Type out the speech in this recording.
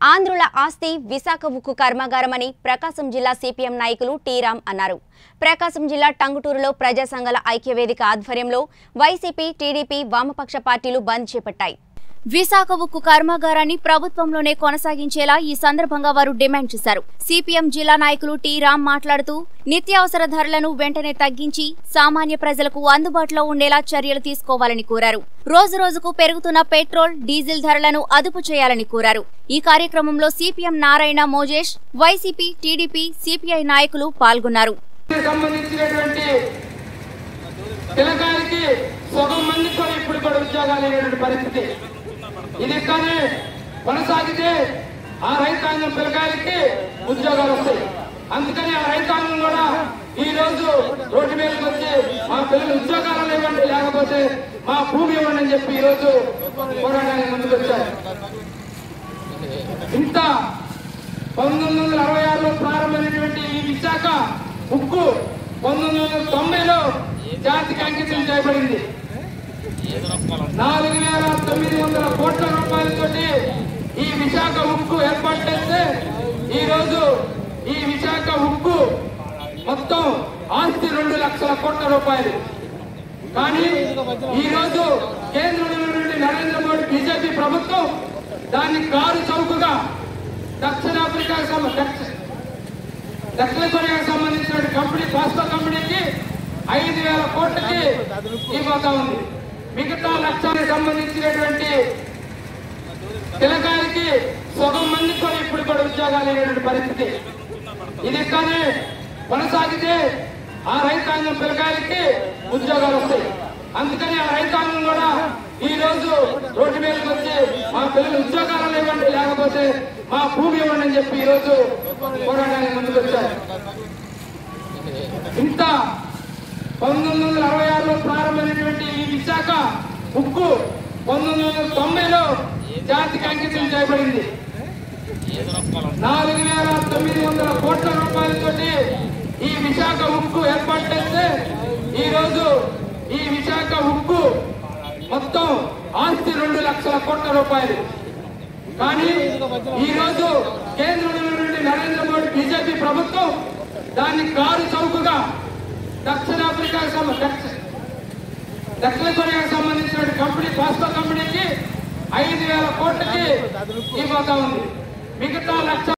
ఆంధ్రుల ఆస్తి విశాఖ ఉక్కు కర్మాగారమని ప్రకాశం జిల్లా సిపిఎం నాయకులు టీరామ్ అన్నారు ప్రకాశం జిల్లా టంగుటూరులో ప్రజా సంఘాల ఐక్యవేదిక ఆధ్వర్యంలో వైసీపీ టీడీపీ వామపక్ష పార్టీలు బంద్ చేపట్టాయి విశాఖ ఉక్కు కర్మాగారాన్ని ప్రభుత్వంలోనే కొనసాగించేలా ఈ సందర్భంగా వారు డిమాండ్ చేశారు సిపిఎం జిల్లా నాయకులు టి రామ్ మాట్లాడుతూ నిత్యావసర ధరలను వెంటనే తగ్గించి సామాన్య ప్రజలకు అందుబాటులో ఉండేలా చర్యలు తీసుకోవాలని కోరారు రోజు రోజుకు పెరుగుతున్న పెట్రోల్ డీజిల్ ధరలను అదుపు చేయాలని కోరారు ఈ కార్యక్రమంలో CPM Narayana Mojesh YCP TDP CPI నాయకులు పాల్గొన్నారు సంబంధించినటువంటి పిల్లకాయలకి సగం మంది కూడా ఇప్పుడు కూడా ఉద్యోగాలు లేనటువంటి పరిస్థితి ఇది కానీ కొనసాగితే ఆ రైతాంగం పిల్లకాయలకి ఉద్యోగాలు వస్తాయి అందుకని ఆ రైతాంగం కూడా ఈ రోజు రోడ్డు మీదకి వచ్చి మా పిల్లలు ఉద్యోగాలు ఇవ్వండి లేకపోతే మా భూమి ఇవ్వండి అని చెప్పి ఈ రోజు పోరాటానికి ముందుకు వచ్చారు ఇంత పంతొమ్మిది వందల అరవై ఆరులో ప్రారంభమైనటువంటి ఈ విశాఖ ఉక్కు పంతొమ్మిది వందల తొంభైలో జాతికి అంకితం చేయబడింది నాలుగు వేల తొమ్మిది వందల కోట్ల రూపాయలతోటి ఈ విశాఖ ఉక్కు ఏర్పాటు చేస్తే ఈ రోజు ఈ విశాఖ ఉక్కు మొత్తం ఆస్తి రెండు లక్షల కోట్ల రూపాయలు కానీ ఈ రోజు కేంద్రంలో నుండి నరేంద్ర మోడీ బీజేపీ ప్రభుత్వం దాన్ని కారు చౌకగా దక్షిణాఫ్రికా సమ- దక్ష- దక్షిణ కొరియాకు సంబంధించిన కంపెనీ పాస్కో కంపెనీకి ఐదు వేల కోట్లకి ఇవ్వతా ఉంది మిగతా లక్ష్యానికి సంబంధించినటువంటి పిల్లకాయలకి సగం మంది కూడా ఇప్పుడు కూడా ఉద్యోగాలు లేనటువంటి పరిస్థితి ఇది కానీ కొనసాగితే ఆ రైతాంగం పిల్లకాయలకి ఉద్యోగాలు వస్తాయి అందుకని ఆ రైతాంగం కూడా ఈ రోజు రోడ్డు మీదకి వచ్చి మా పిల్లలు ఉద్యోగాలు ఇవ్వండి లేకపోతే మా భూమి ఇవ్వండి అని చెప్పి ఈ రోజు పోరాటానికి ముందుకు వచ్చారు ఇంత పంతొమ్మిది వందల అరవై ఆరులో ప్రారంభమైనటువంటి ఈ విశాఖ ఉక్కు పంతొమ్మిది వందల తొంభైలో జాతికి అంకితం చేయబడింది నాలుగు వేల తొమ్మిది వందల కోట్ల రూపాయలతోటి ఈ విశాఖ ఉక్కు ఏర్పాటు చేస్తే ఈ రోజు ఈ విశాఖ ఉక్కు మొత్తం ఆస్తి రెండు లక్షల కోట్ల రూపాయలు కానీ ఈ రోజు కేంద్రంలో నుండి నరేంద్ర మోడీ బీజేపీ ప్రభుత్వం దాన్ని కారు చౌకగా దక్షిణాఫ్రికా సమ- దక్ష- దక్షిణ కొరియాకు సంబంధించిన కంపెనీ పాస్కో కంపెనీకి ఐదు వేల కోట్లకి ఇవ్వతా ఉంది మిగతా లక్ష